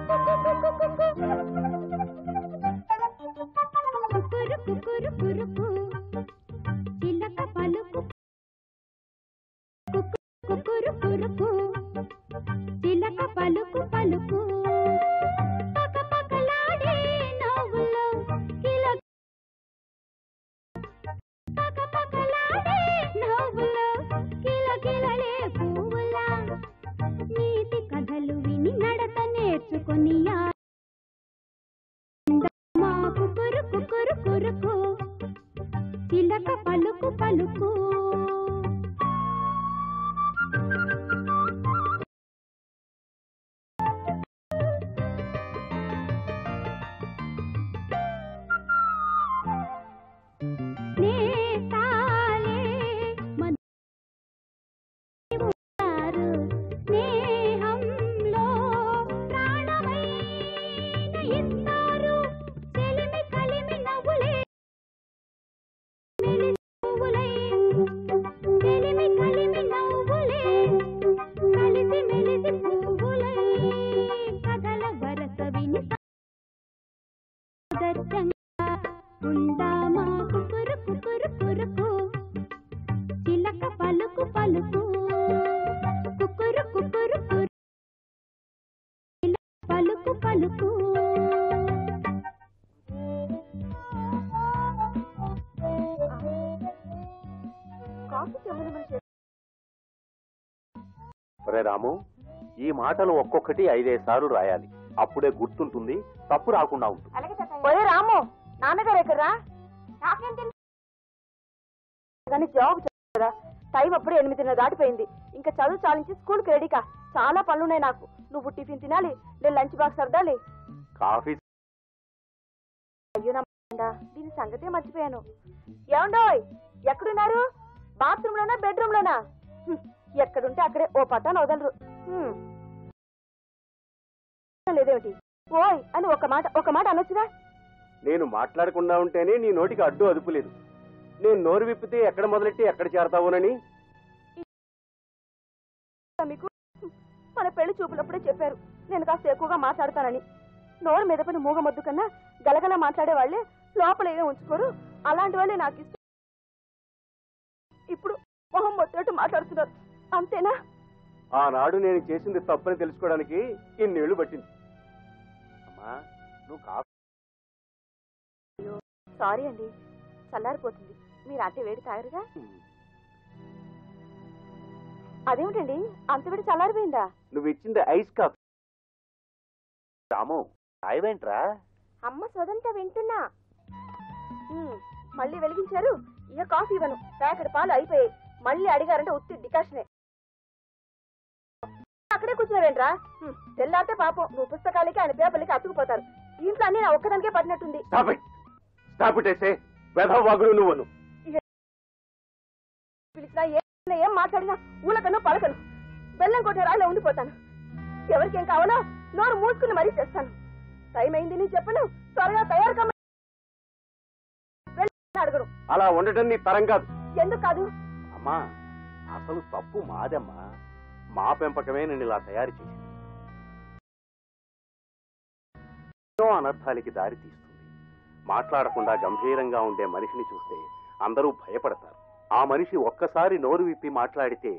కుకురు కుకురు కురుకు చిలక పలుకు కుకు- కుకురు కురుకు చిలక పలుకు పలుకు పక పకలాడే నవ్వులో కిల పక పకలాడే నవ్వులో కిల కిలలే పువ్వులా నీతి కథలు విని నడత నేర్చుకొని మా కుకురు కుకురు కురుకు చిలక పలుకు పలుకు నేతాలే మధురారు స్నేహంలో ప్రాణమైన ఇస్తారు చెలిమి కలిమి నవ్వులే మెలిసి పువ్వులై చెలిమి కలిమి నవ్వులే కలిసి మెలిసి పువ్వులై కథల వరస విని సాదర్శంగా ఉందామా కుకురు కుకురు కురుకు చిలక పలుకు పలుకు కుకురు కుకురు కురు చిలక పలుకు పలుకు ఒరే రాము ఈ మాటలు ఒక్కొక్కటి ఐదైదు సార్లు రాయాలి అప్పుడే గుర్తుంటుంది తప్పు రాకుండా ఉంటుంది ఒరే రాము నాన్నగారు ఎక్కడరా నాకేం తెలుసు కానీ జాబ్ కదా టైం అప్పుడు ఎనిమిదిన్నర దాటిపోయింది ఇంకా చదువు చాలించి స్కూల్కి రెడీకా చాలా పనులున్నాయి నాకు నువ్వు టిఫిన్ తినాలి నేను లంచ్ బాక్స్ సర్దాలి కాఫీ అయ్యో నా మండా, దీని సంగతే మర్చిపోయాను ఏమండోయ్ ఎక్కడున్నారు బాత్రూమ్ లోనా బెడ్రూమ్ లోనా హ్మ్, ఎక్కడుంటే అక్కడే ఓ పతాను వదలరు హ్మ్. లేదేమిటి ఓయ్ అని ఒక మాట ఒక మాట అనొచ్చుగా నేను మాట్లాడకుండా ఉంటేనే నీ నోటికి అడ్డు అదుపు లేదు నేను నోరు విప్పితే ఎక్కడ మొదలెట్టి ఎక్కడ చేరతావునని మీకు మన పెళ్లి చూపులప్పుడే చెప్పారు నేను కాస్త ఎక్కువగా మాట్లాడతానని నోరు మీద పని మూగ మొద్దు కన్నా గలగల మాట్లాడే వాళ్ళే లోపల ఏమీ ఉంచుకోరు అలాంటి వాళ్ళే నాకు ఇష్టం ఇప్పుడు మొహం మొత్తట్టు మాట్లాడుతున్నారు అంతేనా ఆనాడు నేను చేసింది తప్పని తెలుసుకోవడానికి ఇన్నేళ్లు పట్టింది అమ్మా నువ్వు కాఫీ సారీ అండి చల్లారిపోతుంది మీరు అంటే వేడి తాగరుగా అదేమిటండి అంత వేడి చల్లారిపోయిందా నువ్వు ఇచ్చింది ఐస్ కాఫీ రాము తాయవేంట్రా అమ్మ సొదంతా వింటున్నా ఉమ్, మళ్ళీ వెలిగించారు ఇక కాఫీ ఇవ్వను ప్యాకెట్ పాలు అయిపోయాయి మళ్ళీ అడిగారంటే ఉత్తి డికాషనే అక్కడే కూర్చున్నావేంట్రా ఉమ్, తెల్లారితే పాపం నువ్వు పుస్తకాలకి ఆయన పేపర్లకి అతుకుపోతారు ఇంట్లో అన్ని నా ఒక్కదానికే పడినట్టుంది స్టాప్ ఇట్ స్టాప్ ఇట్ అయితే వెధవాగుడు నువ్వును పిలిచినా ఏ ఏం మాట్లాడినా ఊలకను పలకను బెల్లం కొట్టే రాయిలో ఉండిపోతాను ఎవరికేం కావాలో నోరు మూసుకుని మరీ చేస్తాను టైం అయింది నేను చెప్పను త్వరగా తయారు కమ్మ వెళ్ళి అడగను అలా ఉండటం నీ తరం కాదు ఎందుకు కాదు అమ్మా అసలు తప్పు మాదమ్మా మా పెంపకమే నేను ఇలా తయారు చేసింది ఎన్నో అనర్థాలకి దారి తీస్తుంది మాట్లాడకుండా గంభీరంగా ఉండే మనిషిని చూస్తే అందరూ భయపడతారు ఆ మనిషి ఒక్కసారి నోరు విప్పి మాట్లాడితే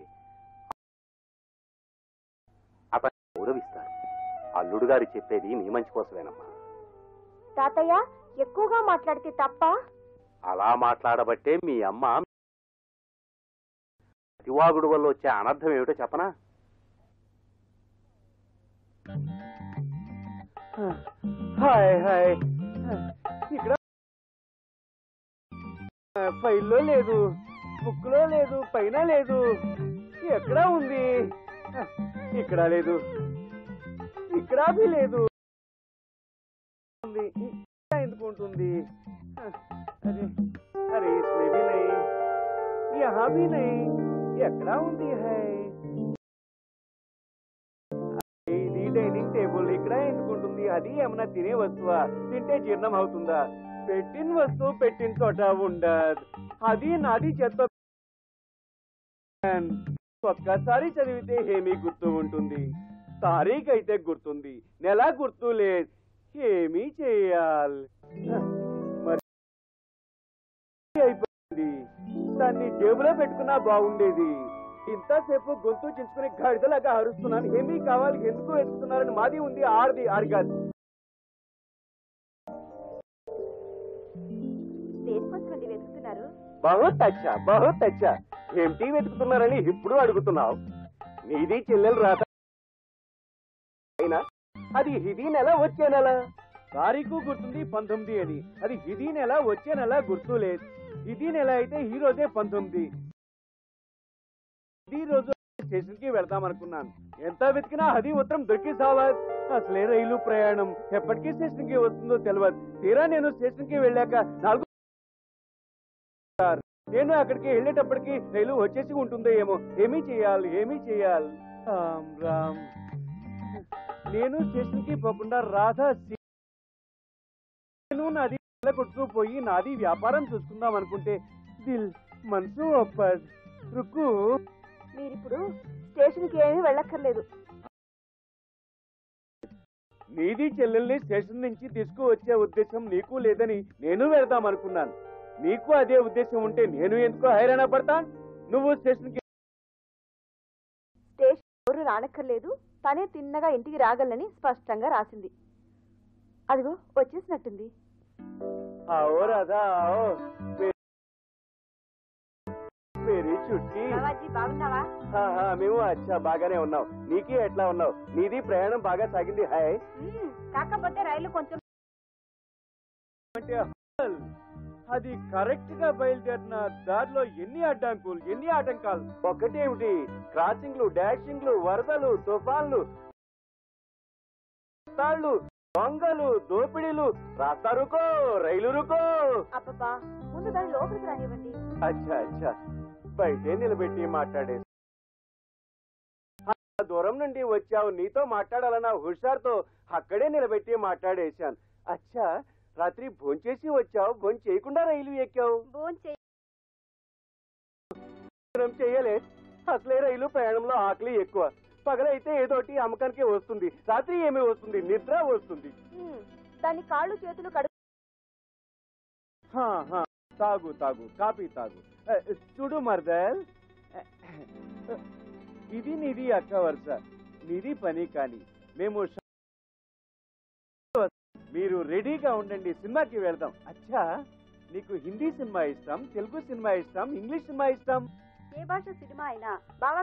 అతన్ని గౌరవిస్తారు అల్లుడు గారు చెప్పేది నీ మంచి కోసమేనమ్మా తాతయ్య ఎక్కువగా మాట్లాడితే తప్ప అలా మాట్లాడబట్టే మీ అమ్మ అతివాగుడు వల్ల వచ్చే అనర్థం ఏమిటో చెప్పనా హాయ్ హాయ్ ఇక్కడ ఫైల్లో లేదు బుక్ లో లేదు పైన లేదు ఎక్కడ ఉంది ఇక్కడ లేదు ఇక్కడ బి లేదు ఉంది. ఇక్కడ ఎందుకు ఉంటుంది అరే అరే इसमें भी नहीं यहाँ भी नहीं ఎక్కడ ఉంది హై ఇది డైనింగ్ టేబుల్ ఇక్కడ ఎందుకుంటుంది అది ఏమన్నా తినే వస్తువా తింటే జీర్ణం అవుతుందా పెట్టిన వస్తువు పెట్టిన చోట ఉండదు అది నాది చెత్త ఒక్కసారి చదివితే ఏమీ గుర్తు ఉంటుంది తారీఖు అయితే గుర్తుంది నెల గుర్తు లేదు ఏమీ చేయాలి మరి అయిపోయింది దాన్ని జేబులో పెట్టుకున్నా బాగుండేది ఇంతసేపు గొంతు చించుకుని గడిదలాగా అరుస్తున్నాను ఏమీ కావాలి ఎందుకు వెతుకుతున్నారని మాది ఉంది ఆడది ఆడిగాది దేనికోసమండి వెతుకుతున్నారు బహుత్ అచ్చా బహుత్ అచ్చా ఏమిటి వెతుకుతున్నారని ఇప్పుడు అడుగుతున్నావు నీది చెల్లెలు రాత అయినా అది ఇది నెల వచ్చే నెల తారీఖు గుర్తుంది పంతొమ్మిది అని అది ఇది నెల వచ్చే నెల గుర్తు లేదు ఇది నెల అయితే ఈ రోజే పంతొమ్మిది ఈ రోజు స్టేషన్ కి వెళ్దాం అనుకున్నాను ఎంత వెతికినా అది ఉత్తరం దొరికి సావత్ అసలే రైలు ప్రయాణం ఎప్పటికీ స్టేషన్ కి వస్తుందో తెలియదు తీరా నేను స్టేషన్ కి వెళ్ళాక నాలుగు నేను అక్కడికి వెళ్ళేటప్పటికి రైలు వచ్చేసి ఉంటుందో ఏమో ఏమీ చేయాలి ఏమీ చేయాలి రామ్ రామ్ నేను స్టేషన్ కి పోకుండా రాధా సి- నేను నాది కొట్టుకుపోయి నాది వ్యాపారం చూసుకుందాం అనుకుంటే దిల్ మనసు ఒప్పద్ రుక్కు మీరిప్పుడు స్టేషన్కి ఏమీ వెళ్ళక్కర్లేదు నీది చెల్లెల్ని స్టేషన్ నుంచి తీసుకువచ్చే ఉద్దేశం నీకు లేదని నేను వెళ్దాం అనుకున్నాను నీకు అదే ఉద్దేశం ఉంటే నేను ఎందుకు హైరాణ పడతా నువ్వు స్టేషన్ కి స్టేషన్ ఎవరు రానక్కర్లేదు తనే తిన్నగా ఇంటికి రాగలని స్పష్టంగా రాసింది అదిగో వచ్చేసినట్టుంది आओ राधा आओ मे- मेरी छुट्टी బాగున్నావా హా, హా, మేము అచ్చా బాగానే ఉన్నాం నీకే ఎట్లా ఉన్నావు నీది ప్రయాణం బాగా సాగింది హాయ్ కాకపోతే రైలు కొంచెం అంటే హల్. అది కరెక్ట్ గా బయలుదేరిన దారిలో ఎన్ని అడ్డంకులు ఎన్ని ఆటంకాలు ఒక్కటేమిటి క్రాసింగ్లు డాషింగ్లు వరదలు తుఫాన్లు తాళ్ళు దొంగలు దోపిడీలు రాస్తా రుకో రైలు రుకో అబ్బబ్బా ముందు దాని లోపలికి రానివ్వండి అచ్చా అచ్చా బయటే నిలబెట్టి మాట్లాడే అంత దూరం నుండి వచ్చావు నీతో మాట్లాడాలన్న హుషార్తో అక్కడే నిలబెట్టి మాట్లాడేశాను అచ్చా రాత్రి భోంచేసి వచ్చావు భోంచేయకుండా చేయకుండా రైలు ఎక్కావు భోంచే ప్రయాణం చేయలే అసలే రైలు ప్రయాణంలో ఆకలి ఎక్కువ పగలైతే ఏదోటి అమ్మకానికి వస్తుంది రాత్రి ఏమి వస్తుంది నిద్ర వస్తుంది దాని కాళ్ళు చేతులు కడు హా, హా. తాగు తాగు కాఫీ తాగు ఏ, చూడు మర్దల్ ఇది నీది అక్క వరుస నీది పని కాని మేము ష- మీరు రెడీగా ఉండండి సినిమాకి వెళ్దాం అచ్చా నీకు హిందీ సినిమా ఇష్టం తెలుగు సినిమా ఇష్టం ఇంగ్లీష్ సినిమా ఇష్టం ఏ భాష సినిమా అయినా బాగా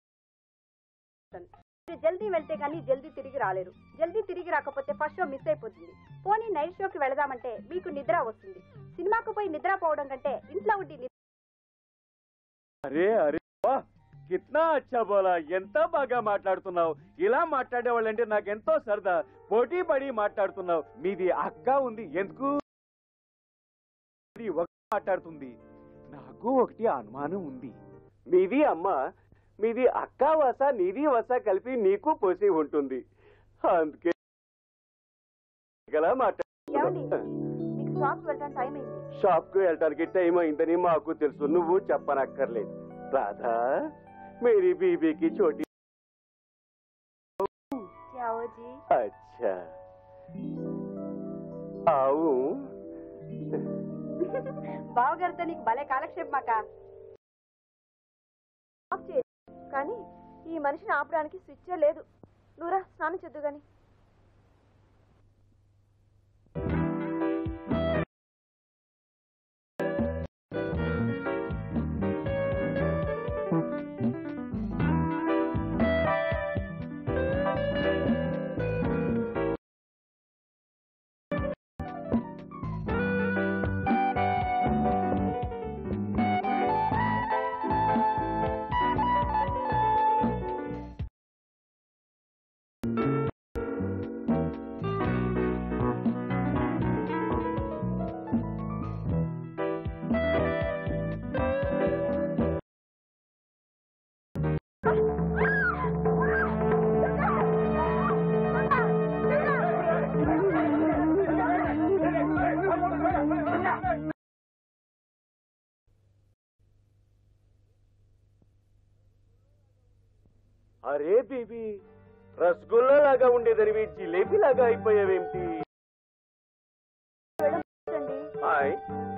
మీరు జల్దీ వెళ్తే కానీ జల్దీ తిరిగి రాలేరు జల్దీ తిరిగి రాకపోతే ఫస్ట్ షో మిస్ అయిపోతుంది పోనీ నైట్ షోకి వెళదామంటే మీకు నిద్ర వస్తుంది సినిమాకు పోయి నిద్ర పోవడం కంటే ఇంట్లో ఉండి నిద్ర అరే అరే వా కిత్నా అచ్చా బోలా ఎంత బాగా మాట్లాడుతున్నావు ఇలా మాట్లాడే వాళ్ళంటే నాకెంతో సరదా పోటీ పడి మాట్లాడుతున్నావు మీది అక్క ఉంది ఎందుకు ఇది ఒక మాట్లాడుతుంది నాకు ఒకటి అనుమానం ఉంది మీది అమ్మ మీది అక్క వస నీది వస కలిపి నీకు పోసి ఉంటుంది అందుకే ఇలా ఏమండి? మాట్లాడుతున్నా మీకు షాప్ వెళ్ళడానికి టైం అయింది షాప్ కు వెళ్ళడానికి టైం అయిందని మాకు తెలుసు నువ్వు చెప్పనక్కర్లేదు రాధా మేరీ బీబీకి చోటి జావోజీ అచ్చా ఆవు బావగారితో నీకు భలే కాలక్షేపం అక్క ఆఫ్ చేయి. కానీ ఈ మనిషిని ఆపడానికి స్విచ్చే లేదు నువ్వురా స్నానం చేద్దు గాని అరే బేబీ రసగుల్లా లాగా ఉండేదనివి జిలేబీ లాగా అయిపోయావేమిటి వెళ్ళండి హాయ్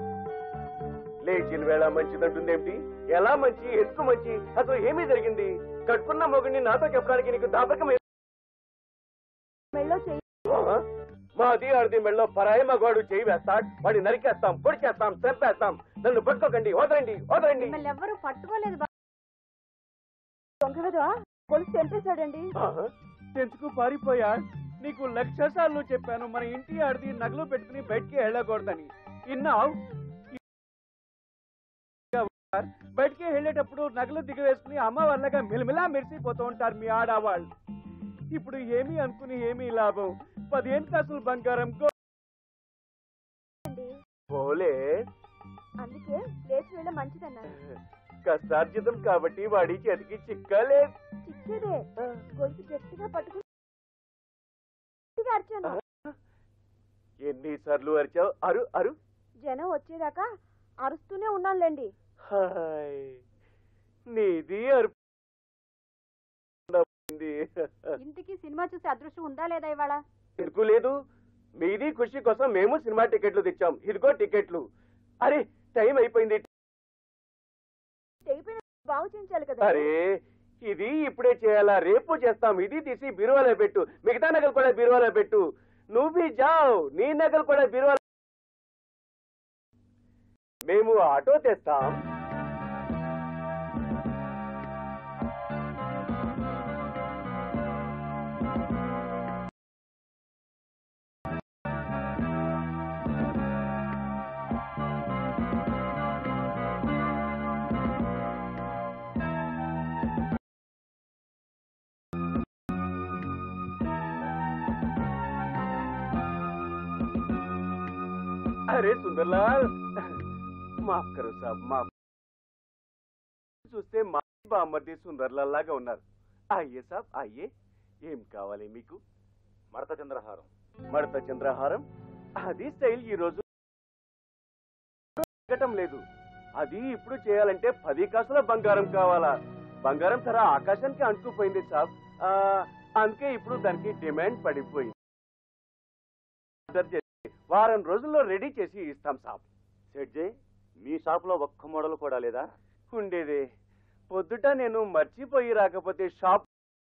లేచిన వేళ మంచిదంటుందేమిటి ఎలా మంచి ఎందుకు మంచి అసలు ఏమీ జరిగింది కట్టుకున్న మొగుడిని నాతో చెప్పడానికి నీకు దాపకం ఏ- మెళ్ళో చెయ్యి ఆ? మాది ఆడిది మెళ్ళో పరాయి మగవాడు చేయి వేస్తాడు వాడిని నరికేస్తాం పొడిచేస్తాం చంపేస్తాం నన్ను పట్టుకోకండి వదలండి వదలండి మిమ్మల్ని ఎవ్వరూ పట్టుకోలేదు బా- దొంగ కదా కొలిసి చంపేశాడండి ఆ? ఎందుకు పారిపోయా నీకు లక్ష సార్లు చెప్పాను మన ఇంటి ఆడిది నగలు పెట్టుకుని బయటికి వెళ్ళకూడదని ఇన్నావు బయటికి వెళ్ళేటప్పుడు నగలు దిగవేసుకుని అమ్మ వల్లగా మిలమిలా మెరిసిపోతూ ఉంటారు మీ ఆడవాళ్ళు ఇప్పుడు ఏమీ అనుకుని ఏమీ లాభం పదిహేను కాసులు బంగారం గో- అండి పోలే అందుకే లేచి వెళ్ళ మంచిదన్నారు కష్టార్జితం కాబట్టి వాడి చేతికి చిక్కలే చిక్కేదే గొలుసు గట్టిగా పట్టుకుని గట్టిగా అరిచాను ఎన్నిసార్లు అరిచావు అరు అరు జనం వచ్చేదాకా అరుస్తూనే ఉన్నానులేండి హాయ్ నీది అరుపు ఇంటికి సినిమా చూసే అదృష్టం ఉందా లేదా ఇవాళ ఎందుకు లేదు మీది ఖుషి కోసం మేము సినిమా టికెట్లు తెచ్చాం ఇదిగో టికెట్లు అరే టైం అయిపోయింది తెగిపోయిన బాగు చేయించాలి కదా అరే ఇది ఇప్పుడే చేయాలా రేపు చేస్తాం ఇది తీసి బీరువాలో పెట్టు మిగతా నగలు కూడా బీరువాలో పెట్టు నువ్వు బీ జావ్ నీ నగలు కూడా బీరువాలో మేము ఆటో తెస్తాం अरे सुंदरलाल మాఫ్ కరు సాబ్ మాఫ్ చూస్తే మా బామ్మర్ది సుందర్లాల్ లాగా ఉన్నారు అయ్యే సాబ్ అయ్యే ఏం కావాలి మీకు మడత చంద్రహారం మడత చంద్రహారం అది స్టైల్ ఈ రోజు తగ్గటం లేదు అది ఇప్పుడు చేయాలంటే పది కాసుల బంగారం కావాలా బంగారం ధర ఆకాశానికి అంటుకుపోయింది సాబ్ ఆ, అందుకే ఇప్పుడు దానికి డిమాండ్ పడిపోయింది ఆర్డర్ చేసి వారం రోజుల్లో రెడీ చేసి ఇస్తాం సాబ్ సెడ్జే మీ షాప్ లో ఒక్క మోడల్ కూడా లేదా ఉండేదే పొద్దుట నేను మర్చిపోయి రాకపోతే షాప్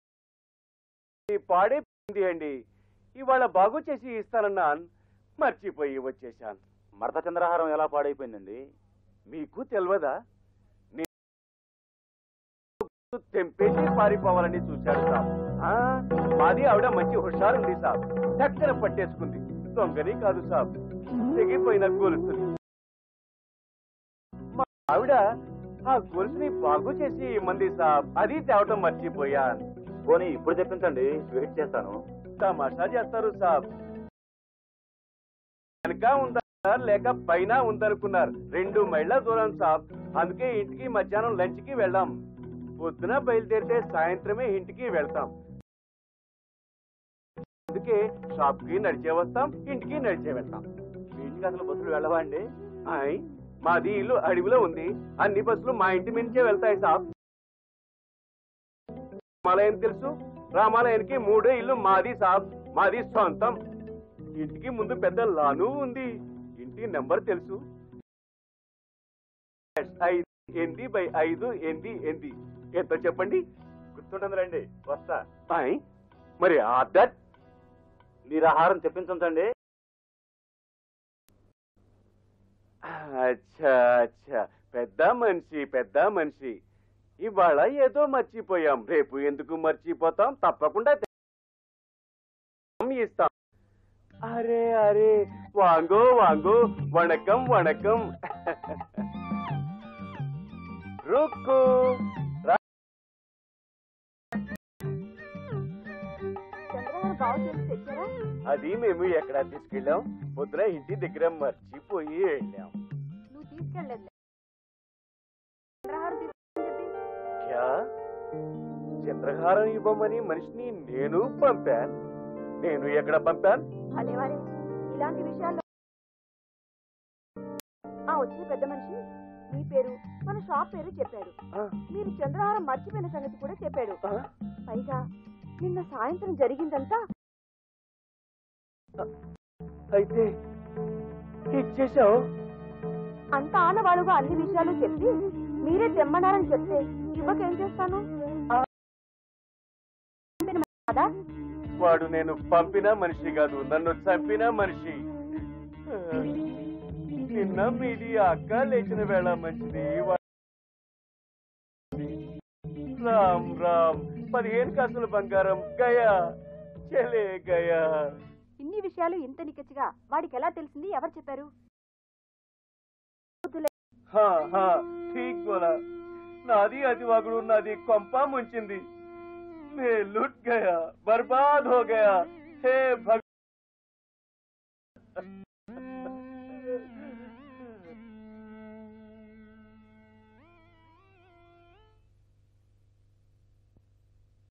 పాడైపోయింది అండి ఇవాళ బాగు చేసి ఇస్తానన్నాను మర్చిపోయి వచ్చేశాను మడత చంద్రహారం ఎలా పాడైపోయిందండి మీకు తెలియదా నేను తెంపేసి పారిపోవాలని చూశాడు సాబ్ ఆ, మాది ఆవిడ మంచి హుషారుంది సాబ్ చక్కర పట్టేసుకుంది దొంగని కాదు సాబ్ తెగిపోయిన గొలుసుని మా ఆవిడ ఆ గొలుసుని బాగు చేసి ఇమ్మంది సాబ్ అది తేవటం మర్చిపోయాను పోనీ ఇప్పుడు తెప్పించండి వెయిట్ చేస్తాను తమాషా చేస్తారు సాబ్ వెనక ఉందన్నారు లేక పైన ఉందనుకున్నారు రెండు మైళ్ళ దూరం సాబ్ అందుకే ఇంటికి మధ్యాహ్నం లంచ్ కి వెళ్ళాం పొద్దున బయలుదేరితే సాయంత్రమే ఇంటికి వెళ్తాం అందుకే షాప్ కి నడిచే వస్తాం ఇంటికి నడిచే వెళ్తాం మీ ఇంటికి అసలు బస్సులు వెళ్ళవా అండి ఆయ్ మాది ఇల్లు అడవిలో ఉంది అన్ని బస్సులు మా ఇంటి మించే వెళ్తాయి సాబ్ రామాలయం తెలుసు రామాలయానికి మూడో ఇల్లు మాది సాబ్ మాది సొంతం ఇంటికి ముందు పెద్ద లాను ఉంది ఇంటి నెంబర్ తెలుసు ఐదు ఎనిమిది బై ఐదు ఎనిమిది ఎనిమిది ఎంతో చెప్పండి గుర్తుంటుంది రండి వస్తా ఆయ్ మరి ఆర్డర్ నిరాహారం తెప్పించండి అచ్చా అచ్చా పెద్ద మనిషి పెద్ద మనిషి ఇవాళ ఏదో మర్చిపోయాం రేపు ఎందుకు మర్చిపోతాం తప్పకుండా తె- ఇస్తాం అరే అరే వాంగో వాంగో వణకం వణకం రుక్కు రా- చంద్రహారం బాగు చేసి తెచ్చారా అది మేము ఎక్కడ తీసుకెళ్ళాం పొద్దున ఇంటి దగ్గర మర్చిపోయి వెళ్ళాం నువ్వు తీసుకెళ్ళలేదు చంద్రహారం తీసుకెళ్ళని చెప్పి క్యా చంద్రహారం ఇవ్వమని మనిషిని నేను పంపాను నేను ఎక్కడ పంపాను భలేవారే ఇలాంటి విషయాల్లో ఆ వచ్చిన పెద్ద మనిషి మీ పేరు మన షాప్ పేరు చెప్పాడు ఆ, మీరు చంద్రహారం మర్చిపోయిన సంగతి కూడా చెప్పాడు ఆ, పైగా నిన్న సాయంత్రం జరిగిందంతా అయితే ఇచ్చేసావు అంత ఆనవాళ్ళుగా అన్ని విషయాలు చెప్పి మీరే తెమ్మన్నారని చెప్తే ఇవ్వకేం చేస్తాను కదా వాడు నేను పంపిన మనిషి కాదు నన్ను చంపిన మనిషి నిన్న మీది అక్క లేచిన వేళ మంచిది వా- రామ్ రామ్ పదిహేను కాసుల బంగారం గయా చెలే గయా ఇన్ని విషయాలు ఇంత నిక్కచ్చిగా వాడికి ఎలా తెలిసింది ఎవరు చెప్పారు హా హా ఠీక్ బోలా నాది అతివాగుడు నాది కొంప ముంచింది మే లుట్ గయా బర్బాద్ హో గయా హే భగ